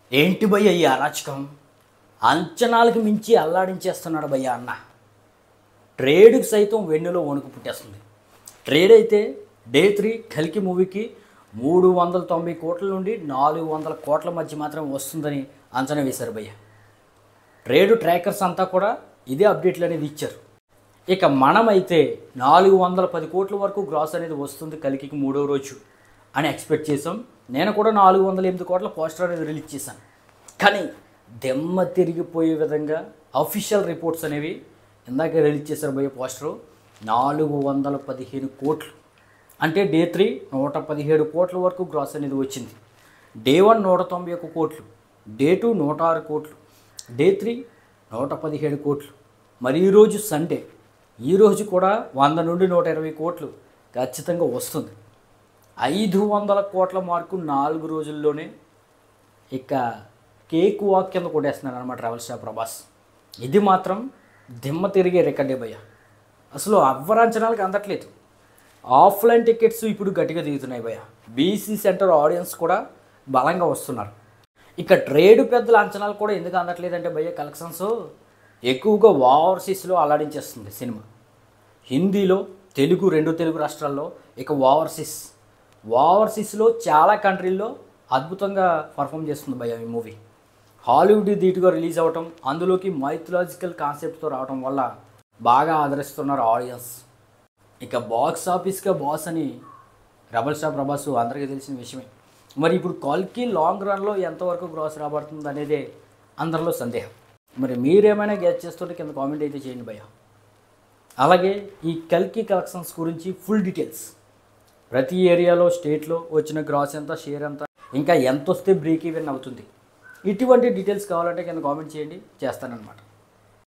ఏంటి భయ్య ఈ అరాచకం అంచనాలకు మించి అల్లాడించేస్తున్నాడు భయ్య అన్న ట్రేడ్కి సైతం వెన్నులో వణుకు పుట్టేస్తుంది ట్రేడ్ అయితే డే త్రీ కల్కి మూవీకి మూడు వందల తొంభై కోట్ల నుండి నాలుగు వందల కోట్ల మధ్య మాత్రం వస్తుందని అంచనా వేశారు భయ్య ట్రేడ్ ట్రాకర్స్ అంతా కూడా ఇదే అప్డేట్లు అనేది ఇచ్చారు ఇక మనమైతే నాలుగు వందల పది కోట్ల వరకు గ్రాస్ అనేది వస్తుంది కలికి మూడో రోజు అని ఎక్స్పెక్ట్ చేసాం నేను కూడా నాలుగు వందల ఎనిమిది కోట్ల పోస్టర్ అనేది రిలీజ్ చేశాను కానీ దెమ్మ తిరిగిపోయే విధంగా అఫీషియల్ రిపోర్ట్స్ అనేవి ఇందాక రిలీజ్ చేశారు పోయే పోస్టరు నాలుగు వందల పదిహేను కోట్లు అంటే డే త్రీ నూట పదిహేడు కోట్ల వరకు గ్రాస్ అనేది వచ్చింది డే వన్ నూట తొంభై ఒక్క కోట్లు డే టూ నూట ఆరు కోట్లు డే త్రీ నూట పదిహేడు కోట్లు మరి ఈరోజు సండే ఈరోజు కూడా వంద నుండి నూట ఇరవై కోట్లు ఖచ్చితంగా వస్తుంది ఐదు వందల కోట్ల మార్కు నాలుగు రోజుల్లోనే ఇక కేక్ వాక్ కింద కొట్టేస్తున్నాడు అనమాట ట్రావెల్ స్టార్ ప్రభాస్ ఇది మాత్రం దిమ్మ తిరిగే రికార్డే భయ్య అసలు అవ్వరు అంచనాలకు అందట్లేదు ఆఫ్లైన్ టికెట్స్ ఇప్పుడు గట్టిగా దిగుతున్నాయి భయ్య బీసీ సెంటర్ ఆడియన్స్ కూడా బలంగా వస్తున్నారు ఇక ట్రేడ్ పెద్దల అంచనాలు కూడా ఎందుకు అందట్లేదంటే భయ్య కలెక్షన్స్ ఎక్కువగా ఓవర్సీస్లో అల్లాడించేస్తుంది సినిమా హిందీలో తెలుగు రెండు తెలుగు రాష్ట్రాల్లో ఇక ఓవర్సీస్ ఓవర్సీస్లో చాలా కంట్రీల్లో అద్భుతంగా పర్ఫామ్ చేస్తుంది భయ్య ఈ మూవీ హాలీవుడ్ ధీటుగా రిలీజ్ అవ్వటం అందులోకి మైథలాజికల్ కాన్సెప్ట్తో రావటం వల్ల బాగా ఆదరిస్తున్నారు ఆడియన్స్ ఇక బాక్స్ ఆఫీస్గా బాస్ అని రెబల్ స్టార్ ప్రభాస్ అందరికీ తెలిసిన విషయమే మరి ఇప్పుడు కాల్కి లాంగ్ రన్లో ఎంతవరకు గ్రాస్ రాబడుతుంది అనేదే అందరిలో సందేహం మరి మీరేమైనా గెస్ట్ చేస్తుంటే కింద కామెంట్ అయితే చేయండి భయ్య అలాగే ఈ కల్కి కలెక్షన్స్ గురించి ఫుల్ డీటెయిల్స్ ప్రతి ఏరియాలో స్టేట్లో వచ్చిన గ్రాస్ ఎంత షేర్ ఎంత ఇంకా ఎంత వస్తే బ్రేక్ ఈవెన్ అవుతుంది ఇటువంటి డీటెయిల్స్ కావాలంటే కింద కామెంట్ చేయండి చేస్తానన్నమాట